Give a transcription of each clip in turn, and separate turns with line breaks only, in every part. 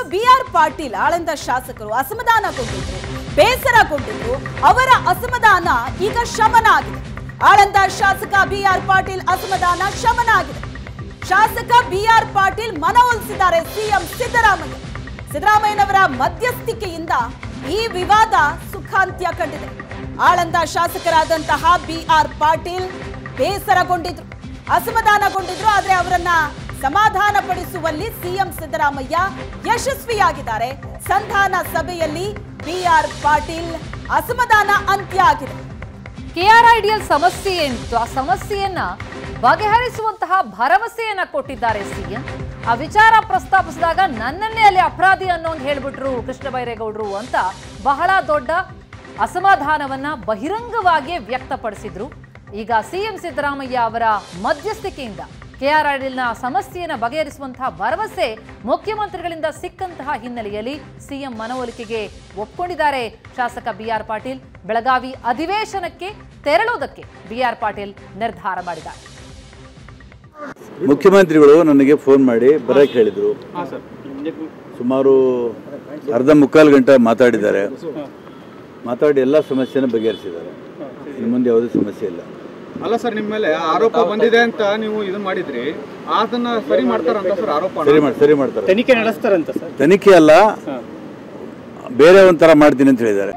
B R Patil Aland ಶಾಸಕರು ಅಸಮಾಧಾನಗೊಂಡಿದ್ರು ಬೇಸರಗೊಂಡಿದ್ರು ಅವರ ಅಸಮಾಧಾನ ಈಗ ಶಮನ ಆಗಿದೆ ಆಳಂದ ಶಾಸಕ ಬಿ ಆರ್ ಪಾಟೀಲ್ ಅಸಮಾಧಾನ ಶಮನ ಆಗಿದೆ ಶಾಸಕ ಬಿ ಆರ್ ಪಾಟೀಲ್ ಮನವೊಲಿಸಿದ್ದಾರೆ ಸಿಎಂ ಸಿದ್ದರಾಮಯ್ಯ ಸಿದ್ದರಾಮಯ್ಯನವರ ಮಧ್ಯಸ್ಥಿಕೆಯಿಂದ ಈ ವಿವಾದ ಸುಖಾಂತ್ಯ ಕಂಡಿದೆ ಆಳಂದ ಶಾಸಕರಾದಂತಹ ಬಿ ಆರ್ ಪಾಟೀಲ್ ಬೇಸರಗೊಂಡಿದ್ರು ಅಸಮಾಧಾನಗೊಂಡಿದ್ರು ಆದ್ರೆ ಅವರನ್ನ ಸಮಾಧಾನ ಪಡಿಸುವಲ್ಲಿ ಸಿಎಂ ಸಿದ್ದರಾಮಯ್ಯ ಯಶಸ್ವಿಯಾಗಿದ್ದಾರೆ ಸಂಧಾನ ಸಭೆಯಲ್ಲಿ ಬಿ ಆರ್ ಪಾಟೀಲ್ ಅಸಮಾಧಾನ ಅಂತ್ಯ ಆಗಿದೆ
ಕೆಆರ್ಐಡಿಎಲ್ ಸಮಸ್ಯೆ ಏನಿತ್ತು ಆ ಸಮಸ್ಯೆಯನ್ನ ಬಗೆಹರಿಸುವಂತಹ ಭರವಸೆಯನ್ನ ಕೊಟ್ಟಿದ್ದಾರೆ ಸಿಎಂ ಆ ವಿಚಾರ ಪ್ರಸ್ತಾಪಿಸಿದಾಗ ನನ್ನನ್ನೇ ಅಲ್ಲಿ ಅಪರಾಧಿ ಅನ್ನೋಂಗ್ ಹೇಳ್ಬಿಟ್ರು ಕೃಷ್ಣ ಬೈರೇಗೌಡರು ಅಂತ ಬಹಳ ದೊಡ್ಡ ಅಸಮಾಧಾನವನ್ನ ಬಹಿರಂಗವಾಗಿಯೇ ವ್ಯಕ್ತಪಡಿಸಿದ್ರು ಈಗ ಸಿಎಂ ಸಿದ್ದರಾಮಯ್ಯ ಅವರ ಮಧ್ಯಸ್ಥಿಕೆಯಿಂದ ಕೆಆರ್ಐಡಿಎಲ್ನ ಸಮಸ್ಯೆಯನ್ನು ಬಗೆಹರಿಸುವಂತಹ ಭರವಸೆ ಮುಖ್ಯಮಂತ್ರಿಗಳಿಂದ ಸಿಕ್ಕಂತಹ ಹಿನ್ನೆಲೆಯಲ್ಲಿ ಸಿಎಂ ಮನವೊಲಿಕೆಗೆ ಒಪ್ಕೊಂಡಿದ್ದಾರೆ ಶಾಸಕ ಬಿಆರ್ ಪಾಟೀಲ್ ಬೆಳಗಾವಿ ಅಧಿವೇಶನಕ್ಕೆ ತೆರಳೋದಕ್ಕೆ ಬಿಆರ್ ಪಾಟೀಲ್ ನಿರ್ಧಾರ ಮಾಡಿದ್ದಾರೆ
ಮುಖ್ಯಮಂತ್ರಿಗಳು ನನಗೆ ಫೋನ್ ಮಾಡಿ ಬರಕ್ಕೆ ಹೇಳಿದರು ಸುಮಾರು ಅರ್ಧ ಮುಕ್ಕಾಲು ಗಂಟೆ ಮಾತಾಡಿದ್ದಾರೆ ಮಾತಾಡಿ ಎಲ್ಲ ಸಮಸ್ಯೆನ ಬಗೆಹರಿಸಿದ್ದಾರೆ ಇನ್ನು ಮುಂದೆ ಯಾವುದೇ ಸಮಸ್ಯೆ ಇಲ್ಲ
ಅಲ್ಲ ಸರ್ ನಿಮ್ಮ ಮೇಲೆ ಆರೋಪ ಬಂದಿದೆ ಅಂತ ನೀವು ಇದು ಮಾಡಿದ್ರಿ ಅದನ್ನ ಸರಿ ಮಾಡ್ತಾರಂತ ಸರ್ ಆರೋಪ
ಸರಿ ಮಾಡಿ ಸರಿ ಮಾಡ್ತಾರೆ
ತನಿಖೆ ನಡೆಸ್ತಾರಂತ ಸರ್
ತನಿಖೆ ಅಲ್ಲ ಬೇರೆ ಒಂಥರ ಮಾಡ್ತೀನಿ ಅಂತ ಹೇಳಿದ್ದಾರೆ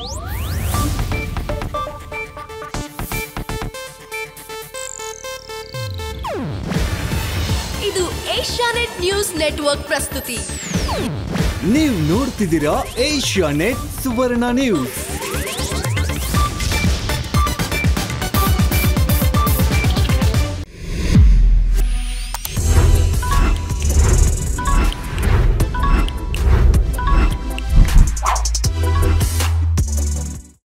ಇದು ಏಷ್ಯಾನೆಟ್ ನ್ಯೂಸ್ ನೆಟ್ವರ್ಕ್ ಪ್ರಸ್ತುತಿ
ನೀವು ನೋಡ್ತಿದ್ದೀರಾ ಏಷ್ಯಾ ನೆಟ್ ಸುವರ್ಣ ನ್ಯೂಸ್